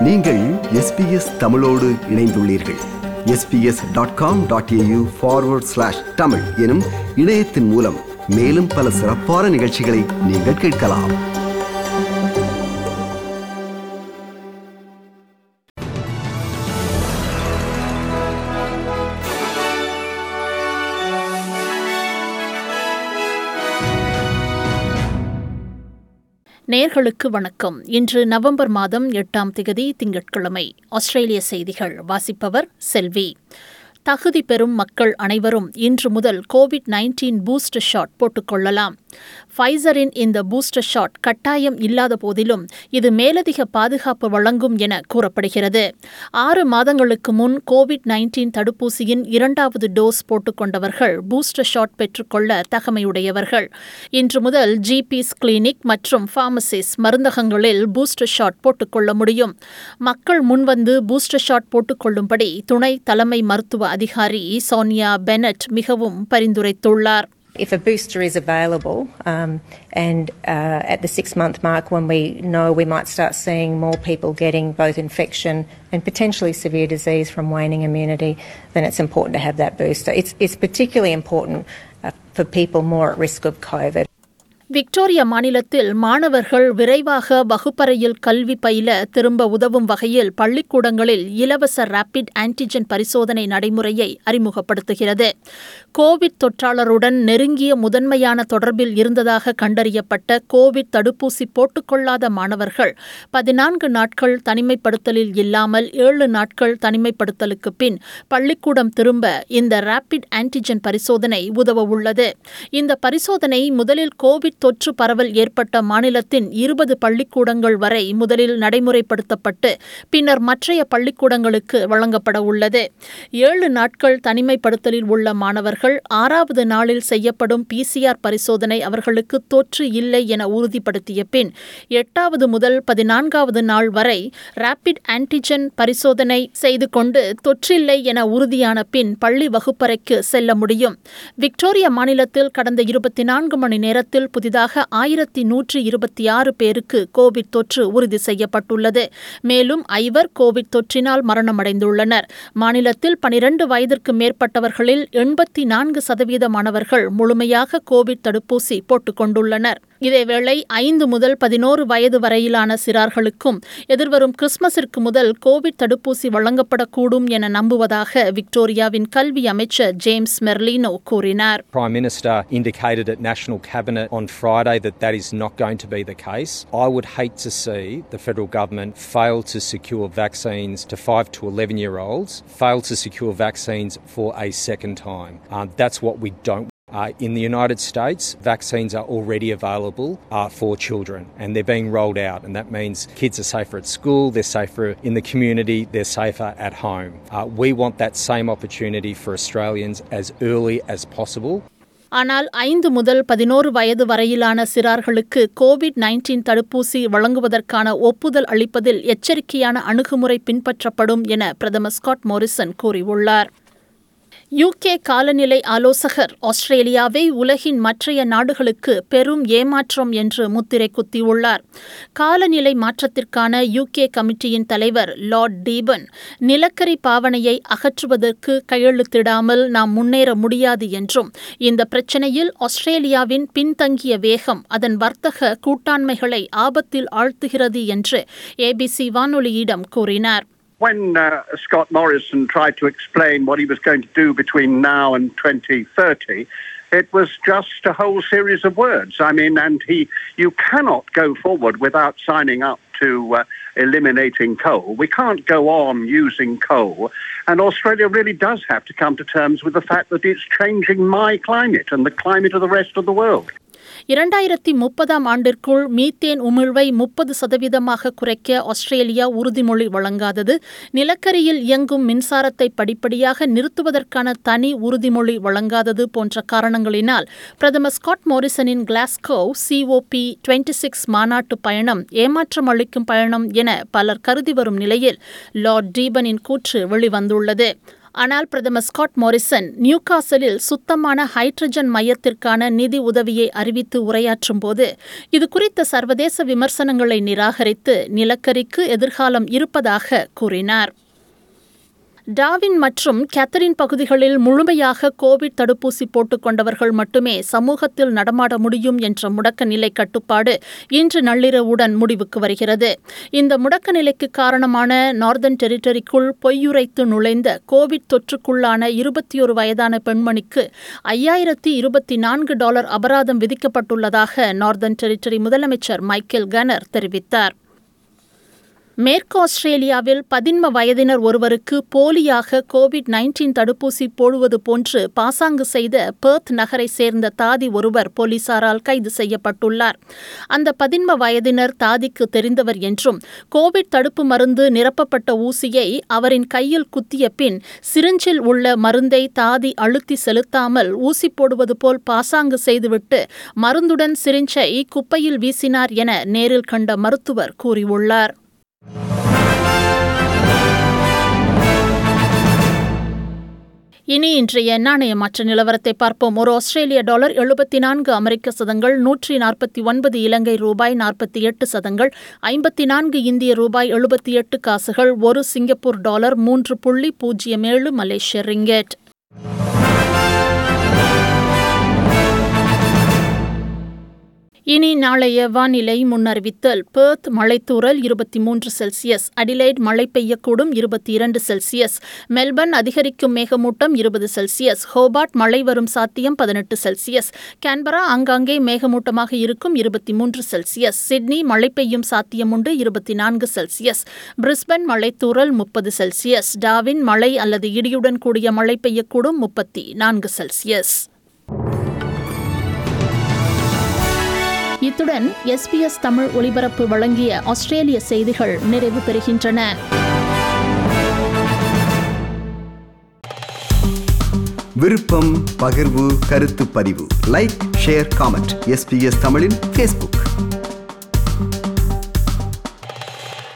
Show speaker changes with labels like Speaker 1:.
Speaker 1: நீங்கள் எஸ்பிஎஸ் தமிழோடு இணைந்துள்ளீர்கள் SBS dot com dot AU forward slash Tamil எனும் இணையத்தின் மூலம் மேலும் பல சிறப்பான நிகழ்ச்சிகளை நீங்கள் கேட்கலாம்
Speaker 2: நேர்களுக்கு வணக்கம் இன்று நவம்பர் மாதம் எட்டாம் திகதி திங்கட்கிழமை ஆஸ்திரேலிய செய்திகள் வாசிப்பவர் செல்வி தகுதி பெறும் மக்கள் அனைவரும் இன்று முதல் கோவிட் நைன்டீன் பூஸ்டர் ஷாட் போட்டுக்கொள்ளலாம் ஃபைசரின் இந்த பூஸ்டர் ஷாட் கட்டாயம் இல்லாத போதிலும் இது மேலதிக பாதுகாப்பு வழங்கும் என கூறப்படுகிறது ஆறு மாதங்களுக்கு முன் கோவிட் நைன்டீன் தடுப்பூசியின் இரண்டாவது டோஸ் போட்டுக்கொண்டவர்கள் பூஸ்டர் ஷாட் பெற்றுக்கொள்ள தகமையுடையவர்கள் இன்று முதல் ஜிபிஸ் கிளினிக் மற்றும் பார்மசிஸ் மருந்தகங்களில் பூஸ்டர் ஷாட் போட்டுக்கொள்ள முடியும் மக்கள் முன்வந்து பூஸ்டர் ஷாட் போட்டுக்கொள்ளும்படி துணை தலைமை மருத்துவ அதிகாரி சோனியா பெனட் மிகவும் பரிந்துரைத்துள்ளார்
Speaker 3: If a booster is available, um, and uh, at the six month mark, when we know we might start seeing more people getting both infection and potentially severe disease from waning immunity, then it's important to have that booster. It's, it's particularly important uh, for people more at risk of COVID.
Speaker 2: Victoria மாநிலத்தில் மாணவர்கள் விரைவாக வகுப்பறையில் கல்வி பயில திரும்ப உதவும் வகையில் பள்ளிக்கூடங்களில் இலவச ரேபிட் ஆன்டிஜென் பரிசோதனை நடைமுறையை அறிமுகப்படுத்துகிறது கோவிட் தொற்றாளருடன் நெருங்கிய முதன்மையான தொடர்பில் இருந்ததாக கண்டறியப்பட்ட கோவிட் தடுப்பூசி போட்டுக்கொள்ளாத மாணவர்கள் பதினான்கு நாட்கள் தனிமைப்படுத்தலில் இல்லாமல் ஏழு நாட்கள் தனிமைப்படுத்தலுக்கு பின் பள்ளிக்கூடம் திரும்ப இந்த ரேபிட் ஆன்டிஜென் பரிசோதனை உதவ உள்ளது இந்த பரிசோதனை முதலில் கோவிட் தொற்று பரவல் ஏற்பட்ட மாநிலத்தின் இருபது பள்ளிக்கூடங்கள் வரை முதலில் நடைமுறைப்படுத்தப்பட்டு பின்னர் மற்றைய பள்ளிக்கூடங்களுக்கு வழங்கப்பட உள்ளது ஏழு நாட்கள் தனிமைப்படுத்தலில் உள்ள மாணவர்கள் ஆறாவது நாளில் செய்யப்படும் பிசிஆர் பரிசோதனை அவர்களுக்கு தொற்று இல்லை என உறுதிப்படுத்திய பின் எட்டாவது முதல் பதினான்காவது நாள் வரை ரேபிட் ஆன்டிஜென் பரிசோதனை செய்து கொண்டு தொற்றில்லை என உறுதியான பின் பள்ளி வகுப்பறைக்கு செல்ல முடியும் விக்டோரியா மாநிலத்தில் கடந்த இருபத்தி நான்கு மணி நேரத்தில் புதிதாக ஆயிரத்தி நூற்றி இருபத்தி ஆறு பேருக்கு கோவிட் தொற்று உறுதி செய்யப்பட்டுள்ளது மேலும் ஐவர் கோவிட் தொற்றினால் மரணமடைந்துள்ளனர் மாநிலத்தில் பனிரண்டு வயதிற்கு மேற்பட்டவர்களில் எண்பத்தி நான்கு சதவீதமானவர்கள் முழுமையாக கோவிட் தடுப்பூசி போட்டுக் கொண்டுள்ளனர் இதேவேளை ஐந்து முதல் பதினோரு வயது வரையிலான சிறார்களுக்கும் எதிர்வரும் கிறிஸ்துமஸிற்கு முதல் கோவிட் தடுப்பூசி வழங்கப்படக்கூடும் என நம்புவதாக விக்டோரியாவின் கல்வி அமைச்சர் ஜேம்ஸ் மெர்லினோ கூறினார்
Speaker 4: Prime Minister indicated at National Cabinet on Friday that that is not going to be the case. I would hate to see the federal government fail to secure vaccines to 5 to 11 year olds, fail to secure vaccines for a second time. Um, that's what we don't. Uh, in the United States, vaccines are already available uh, for children and they're being rolled out. And that means kids are safer at school, they're safer in the community, they're safer at home. Uh, we want that same opportunity for Australians as early as possible.
Speaker 2: ஆனால் ஐந்து முதல் பதினோரு வயது வரையிலான சிறார்களுக்கு Covid nineteen தடுப்பூசி வழங்குவதற்கான ஒப்புதல் அளிப்பதில் எச்சரிக்கையான அணுகுமுறை பின்பற்றப்படும் என பிரதமர் ஸ்காட் மோரிசன் கூறியுள்ளார் யுகே காலநிலை ஆலோசகர் ஆஸ்திரேலியாவை உலகின் மற்றைய நாடுகளுக்கு பெரும் ஏமாற்றம் என்று முத்திரை குத்தியுள்ளார் காலநிலை மாற்றத்திற்கான யுகே கமிட்டியின் தலைவர் லார்ட் டீபன் நிலக்கரி பாவனையை அகற்றுவதற்கு கையெழுத்திடாமல் நாம் முன்னேற முடியாது என்றும் இந்த பிரச்சினையில் ஆஸ்திரேலியாவின் பின்தங்கிய வேகம் அதன் வர்த்தக கூட்டாண்மைகளை ஆபத்தில் ஆழ்த்துகிறது என்று ஏபிசி வானொலியிடம் கூறினார்
Speaker 5: when uh, Scott Morrison tried to explain what he was going to do between now and 2030, it was just a whole series of words. I mean, and he, you cannot go forward without signing up to uh, eliminating coal. We can't go on using coal. And Australia really does have to come to terms with the fact that it's changing my climate and the climate of the rest of the world.
Speaker 2: இரண்டாயிரத்தி முப்பதாம் ஆண்டிற்குள் methane உமிழ்வை முப்பது சதவீதமாக குறைக்க Australia உறுதிமொழி வழங்காதது நிலக்கரியில் இயங்கும் மின்சாரத்தை படிப்படியாக நிறுத்துவதற்கான தனி உறுதிமொழி வழங்காதது போன்ற காரணங்களினால் பிரதமர் ஸ்காட் மோரிசனின் கிளாஸ்கோ சிஓபி டுவெண்டி சிக்ஸ் மாநாட்டு பயணம் ஏமாற்றம் அளிக்கும் பயணம் என பலர் கருதி வரும் நிலையில் லார்ட் டீபனின் கூற்று வெளிவந்துள்ளது ஆனால் பிரதமர் ஸ்காட் மோரிசன் நியூகாசலில் சுத்தமான ஹைட்ரஜன் மையத்திற்கான நிதி உதவியை அறிவித்து உரையாற்றும் போது இது குறித்த சர்வதேச விமர்சனங்களை நிராகரித்து நிலக்கரிக்கு எதிர்காலம் இருப்பதாக கூறினார் டாவின் மற்றும் கேத்தரின் பகுதிகளில் முழுமையாக கோவிட் தடுப்பூசி போட்டுக் கொண்டவர்கள் மட்டுமே சமூகத்தில் நடமாட முடியும் என்ற முடக்க நிலை கட்டுப்பாடு இன்று நள்ளிரவுடன் முடிவுக்கு வருகிறது இந்த முடக்க நிலைக்கு காரணமான நார்தன் டெரிட்டரிக்குள் பொய்யுரைத்து நுழைந்த கோவிட் தொற்றுக்குள்ளான இருபத்தி ஒரு வயதான பெண்மணிக்கு ஐயாயிரத்தி இருபத்தி நான்கு டாலர் அபராதம் விதிக்கப்பட்டுள்ளதாக நார்தன் டெரிட்டரி முதலமைச்சர் மைக்கேல் கனர் தெரிவித்தார் மேற்கு ஆஸ்திரேலியாவில் பதின்ம வயதினர் ஒருவருக்கு போலியாக கோவிட் நைன்டீன் தடுப்பூசி போடுவது போன்று பாசாங்கு செய்த பெர்த் நகரை சேர்ந்த தாதி ஒருவர் போலீசாரால் கைது செய்யப்பட்டுள்ளார் அந்த பதின்ம வயதினர் தாதிக்கு தெரிந்தவர் என்றும் கோவிட் தடுப்பு மருந்து நிரப்பப்பட்ட ஊசியை அவரின் கையில் குத்திய பின் சிரிஞ்சில் உள்ள மருந்தை தாதி அழுத்தி செலுத்தாமல் ஊசி போடுவது போல் பாசாங்கு செய்துவிட்டு மருந்துடன் சிரிஞ்சை குப்பையில் வீசினார் என நேரில் கண்ட மருத்துவர் கூறியுள்ளார் இனி இன்றைய நாணய மாற்ற நிலவரத்தை பார்ப்போம் ஒரு ஆஸ்திரேலிய டாலர் எழுபத்தி நான்கு அமெரிக்க சதங்கள் நூற்றி நாற்பத்தி ஒன்பது இலங்கை ரூபாய் நாற்பத்தி எட்டு சதங்கள் ஐம்பத்தி நான்கு இந்திய ரூபாய் எழுபத்தி எட்டு காசுகள் ஒரு சிங்கப்பூர் டாலர் மூன்று புள்ளி பூஜ்ஜியம் ஏழு மலேசிய ரிங்கெட் இனி நாளைய வானிலை முன்னறிவித்தல் பெர்த் மழைத்தூறல் இருபத்தி மூன்று செல்சியஸ் அடிலைட் மழை பெய்யக்கூடும் இருபத்தி இரண்டு செல்சியஸ் மெல்பர்ன் அதிகரிக்கும் மேகமூட்டம் இருபது செல்சியஸ் ஹோபார்ட் மழை வரும் சாத்தியம் பதினெட்டு செல்சியஸ் கேன்பரா ஆங்காங்கே மேகமூட்டமாக இருக்கும் இருபத்தி மூன்று செல்சியஸ் சிட்னி மழை பெய்யும் சாத்தியம் உண்டு இருபத்தி நான்கு செல்சியஸ் பிரிஸ்பன் மழைத்தூறல் முப்பது செல்சியஸ் டாவின் மழை அல்லது இடியுடன் கூடிய மழை பெய்யக்கூடும் முப்பத்தி நான்கு செல்சியஸ் இத்துடன் எஸ்பிஎஸ் தமிழ் ஒலிபரப்பு வழங்கிய ஆஸ்திரேலிய செய்திகள் நிறைவு பெறுகின்றன
Speaker 1: விருப்பம் பகிர்வு கருத்து பதிவு லைக் ஷேர் காமெண்ட் எஸ்பிஎஸ் தமிழின் ஃபேஸ்புக்